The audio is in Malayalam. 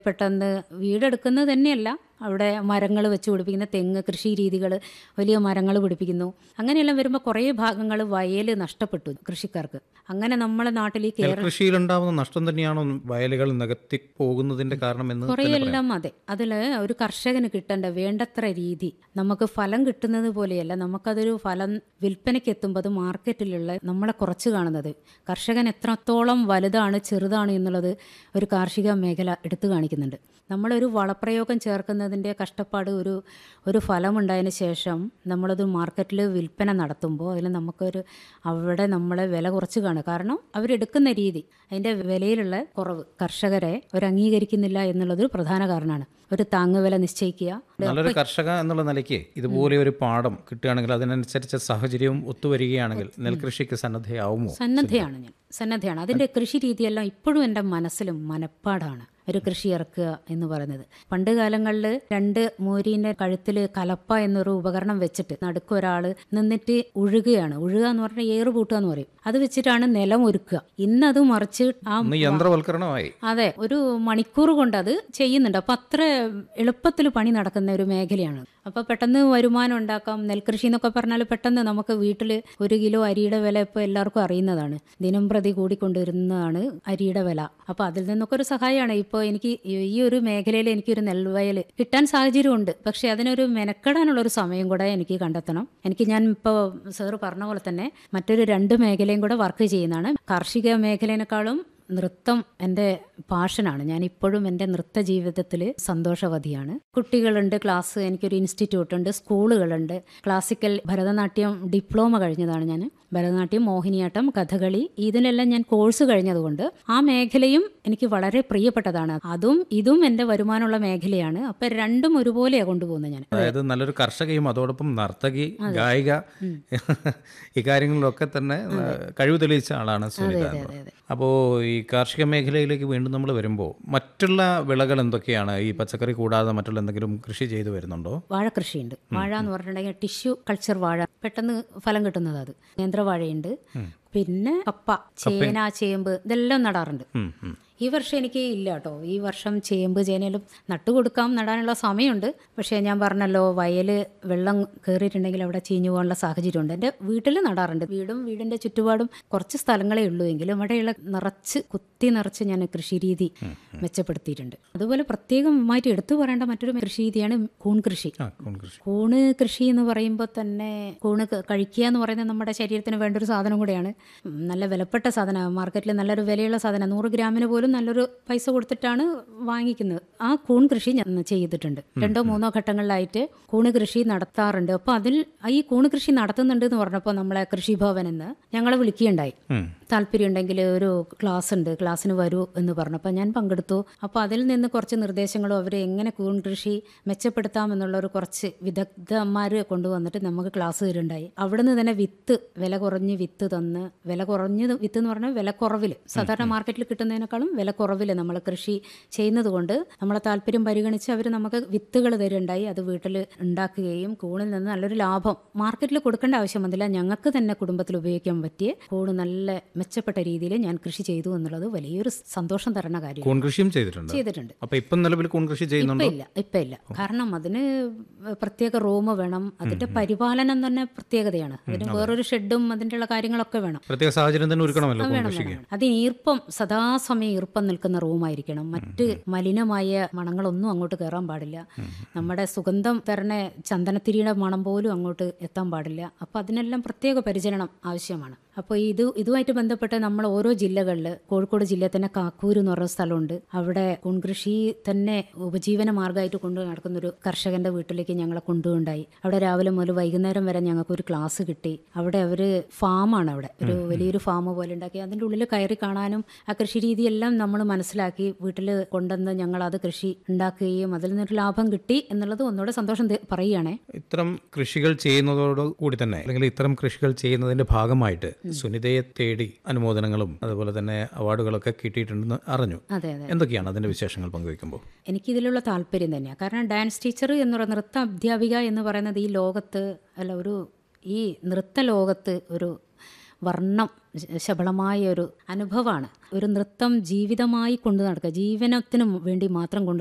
പെട്ടെന്ന് വീടെടുക്കുന്നത് തന്നെയല്ല അവിടെ മരങ്ങൾ വെച്ച് പിടിപ്പിക്കുന്ന തെങ്ങ് കൃഷി രീതികൾ വലിയ മരങ്ങൾ പിടിപ്പിക്കുന്നു അങ്ങനെയെല്ലാം വരുമ്പോൾ കുറേ ഭാഗങ്ങൾ വയൽ നഷ്ടപ്പെട്ടു കൃഷിക്കാർക്ക് അങ്ങനെ നമ്മളെ നാട്ടിൽ ഈ കേരള കൃഷിയിലുണ്ടാവുന്ന നഷ്ടം തന്നെയാണോ വയലുകൾ നികത്തി പോകുന്നതിന്റെ കാരണമെന്ന് കുറേയെല്ലാം അതെ അതിൽ ഒരു കർഷകന് കിട്ടേണ്ട വേണ്ടത്ര രീതി നമുക്ക് ഫലം കിട്ടുന്നത് പോലെയല്ല നമുക്കതൊരു ഫലം വിൽപ്പനയ്ക്ക് എത്തുമ്പോൾ അത് മാർക്കറ്റിലുള്ള നമ്മളെ കുറച്ച് കാണുന്നത് കർഷകൻ എത്രത്തോളം വലുതാണ് ചെറുതാണ് എന്നുള്ളത് ഒരു കാർഷിക മേഖല എടുത്തു കാണിക്കുന്നുണ്ട് നമ്മളൊരു വളപ്രയോഗം ചേർക്കുന്നതിൻ്റെ കഷ്ടപ്പാട് ഒരു ഒരു ഫലമുണ്ടായതിന് ശേഷം നമ്മളത് മാർക്കറ്റിൽ വിൽപ്പന നടത്തുമ്പോൾ അതിൽ നമുക്കൊരു അവിടെ നമ്മളെ വില കുറച്ച് കാണുക കാരണം അവരെടുക്കുന്ന രീതി അതിൻ്റെ വിലയിലുള്ള കുറവ് കർഷകരെ ഒരു അംഗീകരിക്കുന്നില്ല എന്നുള്ളത് ഒരു പ്രധാന കാരണമാണ് ഒരു താങ്ങുവില നിശ്ചയിക്കുക നല്ലൊരു കർഷക എന്നുള്ള നിലയ്ക്ക് ഇതുപോലെ ഒരു പാഠം കിട്ടുകയാണെങ്കിൽ അതിനനുസരിച്ച സാഹചര്യവും ഒത്തുവരികയാണെങ്കിൽ നെൽകൃഷിക്ക് സന്നദ്ധയാവുമോ സന്നദ്ധയാണ് ഞാൻ സന്നദ്ധയാണ് അതിൻ്റെ കൃഷി രീതിയെല്ലാം ഇപ്പോഴും എൻ്റെ മനസ്സിലും മനപ്പാടാണ് ഒരു കൃഷി ഇറക്കുക എന്ന് പറയുന്നത് പണ്ട് കാലങ്ങളിൽ രണ്ട് മൂരീൻ്റെ കഴുത്തിൽ കലപ്പ എന്നൊരു ഉപകരണം വെച്ചിട്ട് നടുക്ക് ഒരാൾ നിന്നിട്ട് ഉഴുകയാണ് ഉഴുക എന്ന് പറഞ്ഞാൽ ഏറ് പൂട്ടുക എന്ന് പറയും അത് വെച്ചിട്ടാണ് നിലം ഒരുക്കുക ഇന്നത് മറിച്ച് ആ ഇന്ന് യന്ത്രവൽക്കരണമായി അതെ ഒരു മണിക്കൂർ കൊണ്ട് അത് ചെയ്യുന്നുണ്ട് അപ്പൊ അത്ര എളുപ്പത്തിൽ പണി നടക്കുന്ന ഒരു മേഖലയാണ് അപ്പൊ പെട്ടെന്ന് വരുമാനം ഉണ്ടാക്കാം നെൽകൃഷി എന്നൊക്കെ പറഞ്ഞാൽ പെട്ടെന്ന് നമുക്ക് വീട്ടിൽ ഒരു കിലോ അരിയുടെ വില ഇപ്പോൾ എല്ലാവർക്കും അറിയുന്നതാണ് ദിനം പ്രതി കൂടിക്കൊണ്ടിരുന്നതാണ് അരിയുടെ വില അപ്പൊ അതിൽ നിന്നൊക്കെ ഒരു സഹായമാണ് ഇപ്പോൾ എനിക്ക് ഈ ഒരു മേഖലയിൽ എനിക്കൊരു നെൽവയൽ കിട്ടാൻ സാഹചര്യമുണ്ട് പക്ഷെ അതിനൊരു മെനക്കെടാനുള്ള ഒരു സമയം കൂടെ എനിക്ക് കണ്ടെത്തണം എനിക്ക് ഞാൻ ഇപ്പോൾ സാറ് പറഞ്ഞ പോലെ തന്നെ മറ്റൊരു രണ്ട് മേഖലയും കൂടെ വർക്ക് ചെയ്യുന്നതാണ് കാർഷിക മേഖലയെക്കാളും നൃത്തം എൻ്റെ പാഷനാണ് ഞാൻ ഇപ്പോഴും എൻ്റെ നൃത്ത ജീവിതത്തിൽ സന്തോഷവതിയാണ് കുട്ടികളുണ്ട് ക്ലാസ് എനിക്കൊരു ഇൻസ്റ്റിറ്റ്യൂട്ട് ഉണ്ട് സ്കൂളുകളുണ്ട് ക്ലാസിക്കൽ ഭരതനാട്യം ഡിപ്ലോമ കഴിഞ്ഞതാണ് ഞാൻ ഭരതനാട്യം മോഹിനിയാട്ടം കഥകളി ഇതിനെല്ലാം ഞാൻ കോഴ്സ് കഴിഞ്ഞതുകൊണ്ട് ആ മേഖലയും എനിക്ക് വളരെ പ്രിയപ്പെട്ടതാണ് അതും ഇതും എൻ്റെ വരുമാനമുള്ള മേഖലയാണ് അപ്പം രണ്ടും ഒരുപോലെയാണ് കൊണ്ടുപോകുന്നത് ഞാൻ അതായത് നല്ലൊരു കർഷകയും അതോടൊപ്പം നർത്തകി ഗായിക ഇക്കാര്യങ്ങളിലൊക്കെ തന്നെ കഴിവ് തെളിയിച്ച ആളാണ് സുനിത അപ്പോൾ ഈ കാർഷിക മേഖലയിലേക്ക് വീണ്ടും നമ്മൾ വരുമ്പോൾ മറ്റുള്ള വിളകൾ എന്തൊക്കെയാണ് ഈ പച്ചക്കറി കൂടാതെ മറ്റുള്ള എന്തെങ്കിലും കൃഷി ചെയ്തു വരുന്നുണ്ടോ വാഴ കൃഷിയുണ്ട് വാഴ എന്ന് പറഞ്ഞിട്ടുണ്ടെങ്കിൽ ടിഷ്യൂ കൾച്ചർ വാഴ പെട്ടെന്ന് ഫലം കിട്ടുന്നത് അത് നേന്ത്രവാഴയുണ്ട് പിന്നെ കപ്പ ചേന ചേമ്പ് ഇതെല്ലാം നടാറുണ്ട് ഉം, ഉം. ഈ വർഷം എനിക്ക് ഇല്ല കേട്ടോ ഈ വർഷം ചേമ്പ് ചേനയിലും നട്ടുകൊടുക്കാം നടാനുള്ള സമയമുണ്ട് പക്ഷേ ഞാൻ പറഞ്ഞല്ലോ വയൽ വെള്ളം കയറിയിട്ടുണ്ടെങ്കിൽ അവിടെ ചീഞ്ഞു പോകാനുള്ള സാഹചര്യമുണ്ട് എൻ്റെ വീട്ടിൽ നടാറുണ്ട് വീടും വീടിൻ്റെ ചുറ്റുപാടും കുറച്ച് സ്ഥലങ്ങളേ ഉള്ളൂ എങ്കിലും അവിടെയുള്ള നിറച്ച് കുത്തി നിറച്ച് ഞാൻ കൃഷി രീതി മെച്ചപ്പെടുത്തിയിട്ടുണ്ട് അതുപോലെ പ്രത്യേകമായിട്ട് എടുത്തു പറയേണ്ട മറ്റൊരു കൃഷി രീതിയാണ് കൂൺ കൃഷി ആ കൂൺ കൃഷി കൂണ് കൃഷി എന്ന് പറയുമ്പോൾ തന്നെ കൂണ് ക- കഴിക്കുക എന്ന് പറയുന്നത് നമ്മുടെ ശരീരത്തിന് വേണ്ട ഒരു സാധനം കൂടെയാണ് ഉം, നല്ല വിലപ്പെട്ട സാധനമാണ് മാർക്കറ്റിൽ നല്ലൊരു വിലയുള്ള സാധനം നൂറ് ഗ്രാമിന് പോലും നല്ലൊരു പൈസ കൊടുത്തിട്ടാണ് വാങ്ങിക്കുന്നത് ആ കൂൺ കൃഷി ഞാൻ ചെയ്തിട്ടുണ്ട് രണ്ടോ മൂന്നോ ഘട്ടങ്ങളിലായിട്ട് കൂണ് കൃഷി നടത്താറുണ്ട് അപ്പോൾ അതിൽ ഈ കൂണ് കൃഷി നടത്തുന്നുണ്ട് എന്ന് പറഞ്ഞപ്പോൾ നമ്മളെ കൃഷിഭവൻ എന്ന് ഞങ്ങളെ വിളിക്കുകയുണ്ടായി ഉം. താല്പര്യം ഉണ്ടെങ്കിൽ ഒരു ക്ലാസ് ഉണ്ട് ക്ലാസ്സിന് വരൂ എന്ന് പറഞ്ഞപ്പോൾ ഞാൻ പങ്കെടുത്തു അപ്പോൾ അതിൽ നിന്ന് കുറച്ച് നിർദ്ദേശങ്ങളും അവർ എങ്ങനെ കൂൺ കൃഷി മെച്ചപ്പെടുത്താമെന്നുള്ള ഒരു കുറച്ച് വിദഗ്ധന്മാർ കൊണ്ടുവന്നിട്ട് നമുക്ക് ക്ലാസ് തരുണ്ടായി അവിടെ നിന്ന് തന്നെ വിത്ത് വില കുറഞ്ഞ് വിത്ത് തന്ന് വില കുറഞ്ഞ് വിത്ത് എന്ന് പറഞ്ഞാൽ വില കുറവിൽ സാധാരണ മാർക്കറ്റിൽ കിട്ടുന്നതിനേക്കാളും വില കുറവിൽ നമ്മൾ കൃഷി ചെയ്യുന്നത് കൊണ്ട് നമ്മളെ താല്പര്യം പരിഗണിച്ച് അവർ നമുക്ക് വിത്തുകൾ തരുണ്ടായി അത് വീട്ടിൽ ഉണ്ടാക്കുകയും കൂണിൽ നിന്ന് നല്ലൊരു ലാഭം മാർക്കറ്റിൽ കൊടുക്കേണ്ട ആവശ്യം വന്നില്ല ഞങ്ങൾക്ക് തന്നെ കുടുംബത്തിൽ ഉപയോഗിക്കാൻ പറ്റിയ കൂണ് നല്ല മെച്ചപ്പെട്ട രീതിയിൽ ഞാൻ കൃഷി ചെയ്തു എന്നുള്ളത് വലിയൊരു സന്തോഷം തരുന്ന കാര്യം കൂൺ കൃഷിയും ചെയ്തിട്ടുണ്ട് ചെയ്തിട്ടുണ്ട് അപ്പൊ ഇപ്പം നിലവിൽ കൂൺ കൃഷി ഇപ്പൊ ചെയ്യുന്നുണ്ടോ ഇല്ല ഇപ്പൊ ഇല്ല കാരണം അതിന് പ്രത്യേക റൂം വേണം അതിന്റെ പരിപാലനം തന്നെ പ്രത്യേകതയാണ് അതിന് വേറൊരു ഷെഡും അതിൻ്റെ ഉള്ള കാര്യങ്ങളൊക്കെ വേണം പ്രത്യേക സാഹചര്യം തന്നെ ഒരുക്കണമല്ലോ കൂൺ വേണം കൃഷിക്ക് വേണം അതിന് ഈർപ്പം സദാസമയം ഈർപ്പം നിൽക്കുന്ന റൂമായിരിക്കണം മറ്റ് മലിനമായ മണങ്ങളൊന്നും അങ്ങോട്ട് കയറാൻ പാടില്ല നമ്മുടെ സുഗന്ധം തരണ ചന്ദനത്തിരിയുടെ മണം പോലും അങ്ങോട്ട് എത്താൻ പാടില്ല അപ്പോൾ അതിനെല്ലാം പ്രത്യേക പരിചരണം ആവശ്യമാണ് അപ്പോൾ ഇത് ഇതുമായിട്ട് ബന്ധപ്പെട്ട് നമ്മൾ ഓരോ ജില്ലകളിൽ കോഴിക്കോട് ജില്ലയിൽ തന്നെ കാക്കൂർ എന്ന് പറഞ്ഞ സ്ഥലമുണ്ട് അവിടെ കുൺകൃഷി തന്നെ ഉപജീവന മാർഗമായിട്ട് കൊണ്ടു നടക്കുന്ന ഒരു കർഷകന്റെ വീട്ടിലേക്ക് ഞങ്ങളെ കൊണ്ടുപോണ്ടായി അവിടെ രാവിലെ മുതൽ വൈകുന്നേരം വരെ ഞങ്ങൾക്ക് ഒരു ക്ലാസ് കിട്ടി അവിടെ അവർ ഫാമാണ് അവിടെ ഒരു വലിയൊരു ഫാം പോലെ ഉണ്ടാക്കി അതിൻ്റെ ഉള്ളിൽ കയറി കാണാനും ആ കൃഷി രീതിയെല്ലാം നമ്മൾ മനസ്സിലാക്കി വീട്ടിൽ കൊണ്ടുവന്ന് ഞങ്ങൾ അത് കൃഷി ഉണ്ടാക്കുകയും അതിൽ നിന്നൊരു ലാഭം കിട്ടി എന്നുള്ളത് ഒന്നുകൂടെ സന്തോഷം തെ- പറയുകയാണേ ഇത്തരം കൃഷികൾ ചെയ്യുന്നതോട് കൂടി തന്നെ അല്ലെങ്കിൽ ഇത്തരം കൃഷികൾ ചെയ്യുന്നതിന്റെ ഭാഗമായിട്ട് സുനിതയെ തേടി അനുമോദനങ്ങളും അതുപോലെ തന്നെ അവാർഡുകളൊക്കെ കിട്ടിയിട്ടുണ്ടെന്ന് അറിഞ്ഞു അതെ അതെ എന്തൊക്കെയാണ് അതിന്റെ വിശേഷങ്ങൾ പങ്കുവെക്കുമ്പോൾ എനിക്കിതിലുള്ള താല്പര്യം തന്നെയാണ് കാരണം ഡാൻസ് ടീച്ചർ എന്ന് പറയുന്ന നൃത്ത അധ്യാപിക എന്ന് പറയുന്നത് ഈ ലോകത്ത് അല്ല ഒരു ഈ നൃത്ത ലോകത്ത് ഒരു വർണ്ണം ശബളമായ ഒരു അനുഭവമാണ് ഒരു നൃത്തം ജീവിതമായി കൊണ്ടു നടക്കുക ജീവനത്തിനും വേണ്ടി മാത്രം കൊണ്ട്